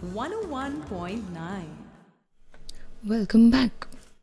101.9. Welcome back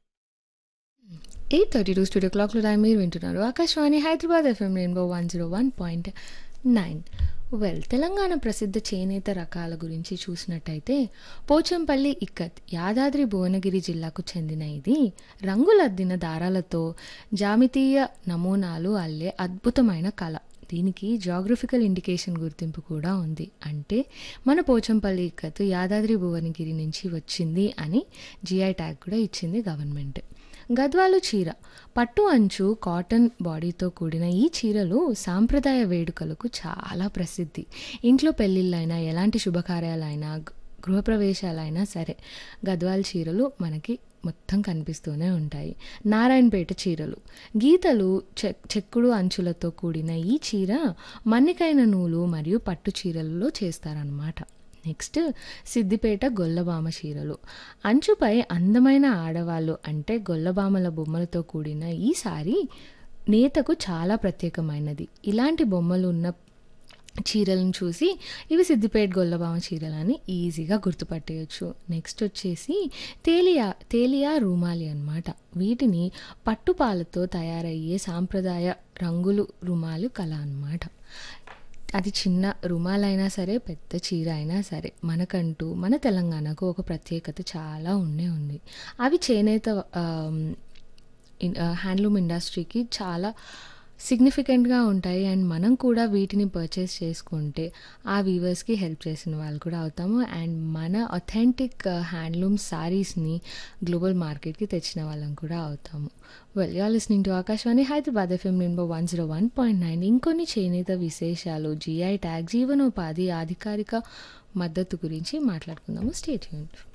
eight thirty two studio క్లాక్లో time మీరు వింటున్నారు Akashvani Hyderabad FM rainbow one zero one point nine well Telangana ప్రసిద్ధ చేనేత రకాల గురించి చూసినట్టయితే పోచంపల్లి ఇక్కత్ యాదాద్రి భువనగిరి జిల్లాకు చెందిన ఇది రంగులద్దిన దారాలతో జామితీయ నమూనాలు అల్లే అద్భుతమైన కళ దీనికి జాగ్రఫికల్ ఇండికేషన్ గుర్తింపు కూడా ఉంది అంటే మన పోచంపల్లి ఇక్కత్ యాదాద్రి భువనగిరి నుంచి వచ్చింది అని జిఐ ట్యాగ్ కూడా ఇచ్చింది గవర్నమెంట్ గద్వాలు చీర పట్టు అంచు కాటన్ బాడీతో కూడిన ఈ చీరలు సాంప్రదాయ వేడుకలకు చాలా ప్రసిద్ధి ఇంట్లో పెళ్ళిళ్ళైనా ఎలాంటి శుభకార్యాలైనా గ- గృహప్రవేశాలైనా సరే గద్వాల్ చీరలు మనకి మొత్తం కనిపిస్తూనే ఉంటాయి నారాయణపేట చీరలు గీతలు చె- చెక్కుడు అంచులతో కూడిన ఈ చీర మన్నికైన నూలు మరియు పట్టు చీరలలో చేస్తారనమాట నెక్స్ట్ సిద్దిపేట గొల్లబామ చీరలు అంచుపై అందమైన ఆడవాళ్ళు అంటే గొల్లబామల బొమ్మలతో కూడిన ఈ సారీ నేతకు చాలా ప్రత్యేకమైనది ఇలాంటి బొమ్మలు ఉన్న చీరలను చూసి ఇవి సిద్దిపేట గొల్లబామ చీరలని ఈజీగా గుర్తుపట్టేయచ్చు నెక్స్ట్ వచ్చేసి తేలియా తేలియా రుమాలి అన్నమాట వీటిని పట్టుపాలతో తయారయ్యే సాంప్రదాయ రంగులు రుమాలు కళ అన్నమాట అది చిన్న రుమాలైనా సరే పెద్ద చీర అయినా సరే మనకంటూ మన తెలంగాణకు ఒక ప్రత్యేకత చాలా ఉండే ఉంది అవి చేనేత ఆమ్, ఇన్- ఆ, హ్యాండ్లూమ్ ఇండస్ట్రీకి చాలా సిగ్నిఫికెంట్గా ఉంటాయి అండ్ మనం కూడా వీటిని పర్చేస్ చేసుకుంటే ఆ వీవర్స్కి హెల్ప్ చేసిన వాళ్ళు కూడా అవుతాము అండ్ మన అథెంటిక్ హ్యాండ్లూమ్ సారీస్ని గ్లోబల్ మార్కెట్కి తెచ్చిన వాళ్ళం కూడా అవుతాము well you listening to Akashvani Hyderabad FM number one zero one point nine ఇంకొన్ని చేనేత విశేషాలు జిఐ ట్యాగ్ జీవనోపాధి అధికారిక మద్దతు గురించి మాట్లాడుకుందాము స్టేట్ యూనిట్